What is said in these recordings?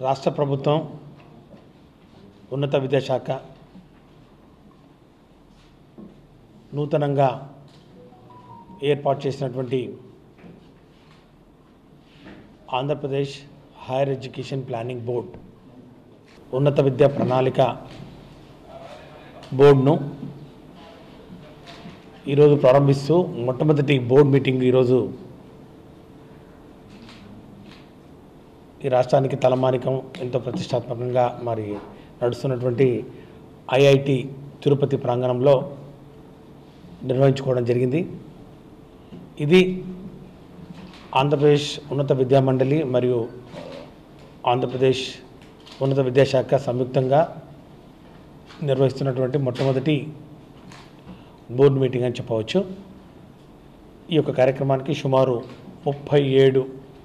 రాష్ట్ర ప్రభుత్వం ఉన్నత విద్యాశాఖ నూతనంగా ఏర్పాటు చేసినటువంటి Andhra Pradesh higher education planning board ఉన్నత విద్యా ప్రణాళిక బోర్డును ఈరోజు ప్రారంభిస్తూ మొట్టమొదటి బోర్డు మీటింగ్ ఈరోజు ఈ రాష్ట్రానికి తలమానికం ఎంతో ప్రతిష్టాత్మకంగా మరి నడుస్తున్నటువంటి ఐఐటి తిరుపతి ప్రాంగణంలో నిర్వహించుకోవడం జరిగింది ఇది ఆంధ్రప్రదేశ్ ఉన్నత విద్యా మండలి మరియు ఆంధ్రప్రదేశ్ ఉన్నత విద్యాశాఖ సంయుక్తంగా నిర్వహిస్తున్నటువంటి మొట్టమొదటి బోర్డు మీటింగ్ అని చెప్పవచ్చు ఈ యొక్క కార్యక్రమానికి సుమారు ముప్పై ఏడు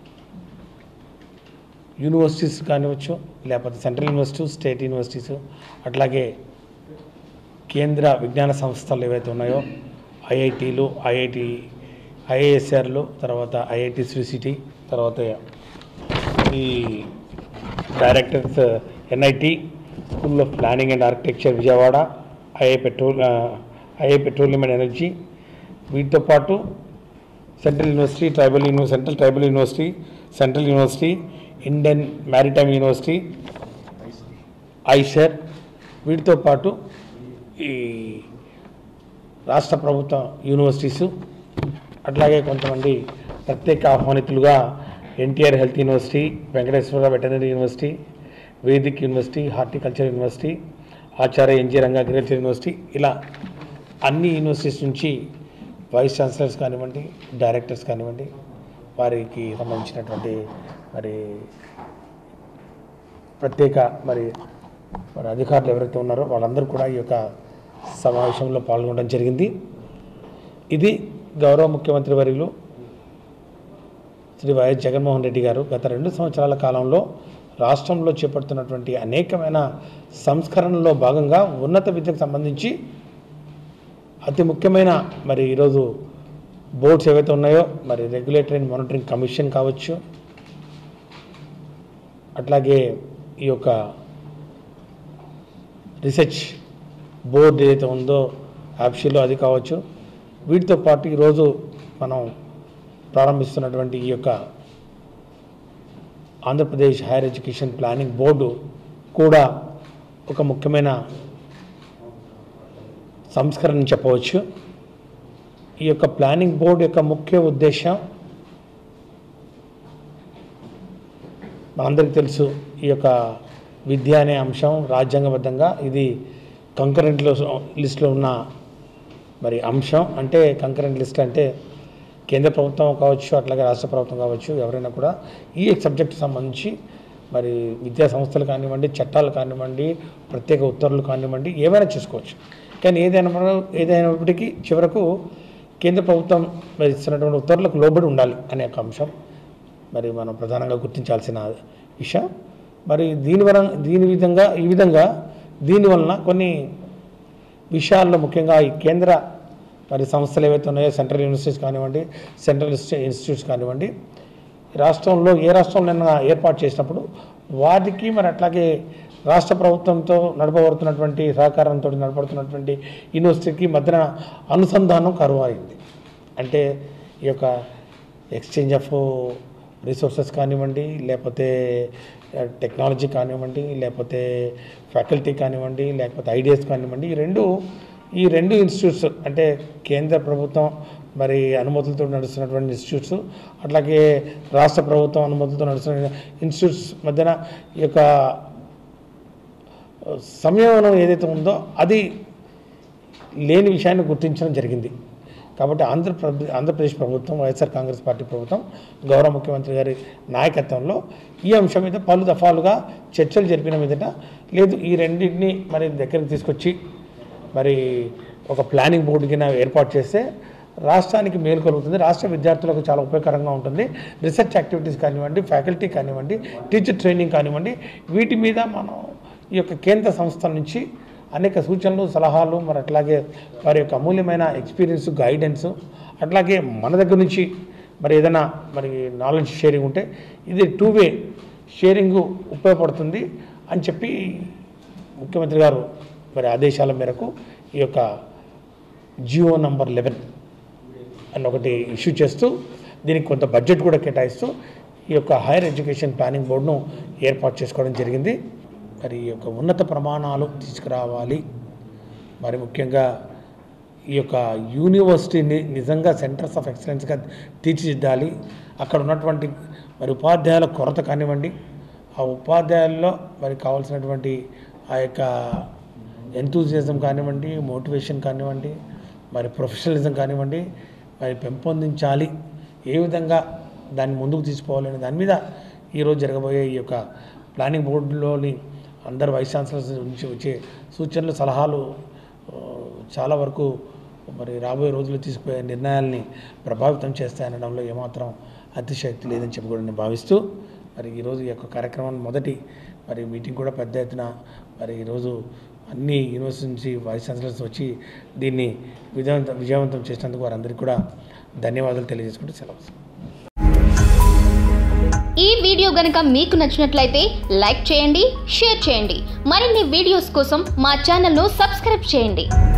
యూనివర్సిటీస్ కానివచ్చు లేకపోతే సెంట్రల్ యూనివర్సిటీస్ స్టేట్ యూనివర్సిటీస్ అట్లాగే కేంద్ర విజ్ఞాన సంస్థలు ఏవైతే ఉన్నాయో ఐఐటీలు ఐఐటి ఐఏఎస్ఆర్లు తర్వాత ఐఐటి శ్రీసిటీ తర్వాత ఈ directors NIT school of planning and architecture Vijayawada II petrol II petroleum and energy వీటితో పాటు central university tribal university central tribal university central university Indian maritime university IISER వీటితో పాటు ఈ రాష్ట్ర ప్రభుత్వ యూనివర్సిటీస్ అట్లాగే కొంతమంది ప్రత్యేక ఆహ్వానితులుగా NTR health university Venkateswara veterinary university Vedic university horticulture university Acharya NG Ranga agriculture university ఇలా అన్ని యూనివర్సిటీస్ నుంచి వైస్ ఛాన్సలర్స్ కానివ్వండి డైరెక్టర్స్ కానివ్వండి వారికి సంబంధించినటువంటి మరి ప్రత్యేక మరి మరి అధికారులు ఎవరైతే ఉన్నారో వాళ్ళందరూ కూడా ఈ యొక్క సమావేశంలో పాల్గొనడం జరిగింది ఇది గౌరవ ముఖ్యమంత్రి వర్యులు శ్రీ వైఎస్ జగన్మోహన్ రెడ్డి గారు గత రెండు సంవత్సరాల కాలంలో రాష్ట్రంలో చేపడుతున్నటువంటి అనేకమైన సంస్కరణలో భాగంగా ఉన్నత విద్యకు సంబంధించి అతి ముఖ్యమైన మరి ఈరోజు బోర్డ్స్ ఏవైతే ఉన్నాయో మరి రెగ్యులేటరీ అండ్ మానిటరింగ్ కమిషన్ కావచ్చు అట్లాగే ఈ యొక్క రీసెర్చ్ బోర్డు ఏదైతే ఉందో యాప్షీలో అది కావచ్చు వీటితో పాటు ఈరోజు మనం ప్రారంభిస్తున్నటువంటి ఈ యొక్క Andhra Pradesh higher education planning board కూడా ఒక ముఖ్యమైన సంస్కరణ చెప్పవచ్చు ఈ యొక్క ప్లానింగ్ బోర్డు యొక్క ముఖ్య ఉద్దేశం మనందరికీ తెలుసు ఈ యొక్క విద్య అనే అంశం రాజ్యాంగబద్ధంగా ఇది కంకరెంట్లో లిస్టులో ఉన్న మరి అంశం అంటే కంకరెంట్ లిస్ట్ అంటే కేంద్ర ప్రభుత్వం కావచ్చు అట్లాగే రాష్ట్ర ప్రభుత్వం కావచ్చు ఎవరైనా కూడా ఈ సబ్జెక్ట్ సంబంధించి మరి విద్యా సంస్థలు కానివ్వండి చట్టాలు కానివ్వండి ప్రత్యేక ఉత్తర్వులు కానివ్వండి ఏమైనా చేసుకోవచ్చు కానీ ఏదైనా ఏదైనప్పటికీ చివరకు కేంద్ర ప్రభుత్వం మరి ఇస్తున్నటువంటి ఉత్తర్వులకు లోబడి ఉండాలి అనే ఒక అంశం మరి మనం ప్రధానంగా గుర్తించాల్సిన విషయం మరి దీని వలన దీని విధంగా ఈ విధంగా దీని వలన కొన్ని విషయాల్లో ముఖ్యంగా ఈ కేంద్ర మరి సంస్థలు ఏవైతే ఉన్నాయో సెంట్రల్ యూనివర్సిటీస్ కానివ్వండి సెంట్రల్ ఇన్స్టిట్యూట్స్ కానివ్వండి రాష్ట్రంలో ఏ రాష్ట్రంలో ఏర్పాటు చేసినప్పుడు వాటికి మరి అట్లాగే రాష్ట్ర ప్రభుత్వంతో నడపబడుతున్నటువంటి సహకారంతో నడపడుతున్నటువంటి యూనివర్సిటీకి మధ్యన అనుసంధానం కరువు అయింది అంటే ఈ యొక్క ఎక్స్చేంజ్ ఆఫ్ రిసోర్సెస్ కానివ్వండి లేకపోతే టెక్నాలజీ కానివ్వండి లేకపోతే ఫ్యాకల్టీ కానివ్వండి లేకపోతే ఐడియాస్ కానివ్వండి ఈ రెండు ఈ రెండు ఇన్స్టిట్యూట్స్ అంటే కేంద్ర ప్రభుత్వం మరి అనుమతులతో నడుస్తున్నటువంటి ఇన్స్టిట్యూట్స్ అట్లాగే రాష్ట్ర ప్రభుత్వం అనుమతులతో నడుస్తున్న ఇన్స్టిట్యూట్స్ మధ్యన ఈ యొక్క సంయమనం ఏదైతే ఉందో అది లేని విషయాన్ని గుర్తించడం జరిగింది కాబట్టి ఆంధ్రప్రదేశ్ ఆంధ్రప్రదేశ్ ప్రభుత్వం వైఎస్ఆర్ కాంగ్రెస్ పార్టీ ప్రభుత్వం గౌరవ ముఖ్యమంత్రి గారి నాయకత్వంలో ఈ అంశం మీద పలు దఫాలుగా చర్చలు జరిపిన మీదట లేదు ఈ రెండింటిని మరి దగ్గరికి తీసుకొచ్చి మరి ఒక ప్లానింగ్ బోర్డు కింద ఏర్పాటు చేస్తే రాష్ట్రానికి మేలు కలుగుతుంది రాష్ట్ర విద్యార్థులకు చాలా ఉపయోగకరంగా ఉంటుంది రీసెర్చ్ యాక్టివిటీస్ కానివ్వండి ఫ్యాకల్టీ కానివ్వండి టీచర్ ట్రైనింగ్ కానివ్వండి వీటి మీద మనం ఈ యొక్క కేంద్ర సంస్థల నుంచి అనేక సూచనలు సలహాలు మరి అట్లాగే వారి యొక్క అమూల్యమైన ఎక్స్పీరియన్స్ గైడెన్స్ అట్లాగే మన దగ్గర నుంచి మరి ఏదైనా మరి నాలెడ్జ్ షేరింగ్ ఉంటే ఇది టూ వే షేరింగ్ ఉపయోగపడుతుంది అని చెప్పి ముఖ్యమంత్రి గారు మరి ఆదేశాల మేరకు ఈ యొక్క జియో నంబర్ లెవెన్ అని ఒకటి ఇష్యూ చేస్తూ దీనికి కొంత బడ్జెట్ కూడా కేటాయిస్తూ ఈ యొక్క హైయర్ ఎడ్యుకేషన్ ప్లానింగ్ బోర్డును ఏర్పాటు చేసుకోవడం జరిగింది మరి ఈ యొక్క ఉన్నత ప్రమాణాలు తీసుకురావాలి మరి ముఖ్యంగా ఈ యొక్క యూనివర్సిటీని నిజంగా సెంటర్స్ ఆఫ్ ఎక్సలెన్స్గా తీర్చిదిద్దాలి అక్కడ ఉన్నటువంటి మరి ఉపాధ్యాయుల కొరత కానివ్వండి ఆ ఉపాధ్యాయుల్లో మరి కావాల్సినటువంటి ఆ యొక్క ఎంతూజియాజం కానివ్వండి మోటివేషన్ కానివ్వండి మరి ప్రొఫెషనలిజం కానివ్వండి మరి పెంపొందించాలి ఏ విధంగా దాన్ని ముందుకు తీసుకోవాలనే దాని మీద ఈరోజు జరగబోయే ఈ యొక్క ప్లానింగ్ బోర్డులోని అందరు వైస్ ఛాన్సలర్స్ నుంచి వచ్చే సూచనలు సలహాలు ఆ, చాలా వరకు మరి రాబోయే రోజుల్లో తీసుకుపోయే నిర్ణయాల్ని ప్రభావితం చేస్తాయనడంలో ఏమాత్రం అతిశక్తి లేదని చెప్పి కూడా నేను భావిస్తూ మరి ఈరోజు ఈ యొక్క కార్యక్రమం మొదటి మరి మీటింగ్ కూడా పెద్ద ఎత్తున మరి ఈరోజు అన్ని యూనివర్సిటీ నుంచి వైస్ ఛాన్సలర్స్ వచ్చి దీన్ని విజయవంతం విజయవంతం చేసినందుకు వారందరికీ కూడా ధన్యవాదాలు తెలియజేసుకుంటూ సెలవు ఈ వీడియో గనక మీకు నచ్చినట్లయితే లైక్ చేయండి షేర్ చేయండి మరిన్ని వీడియోస్ కోసం మా ఛానల్ను సబ్స్క్రైబ్ చేయండి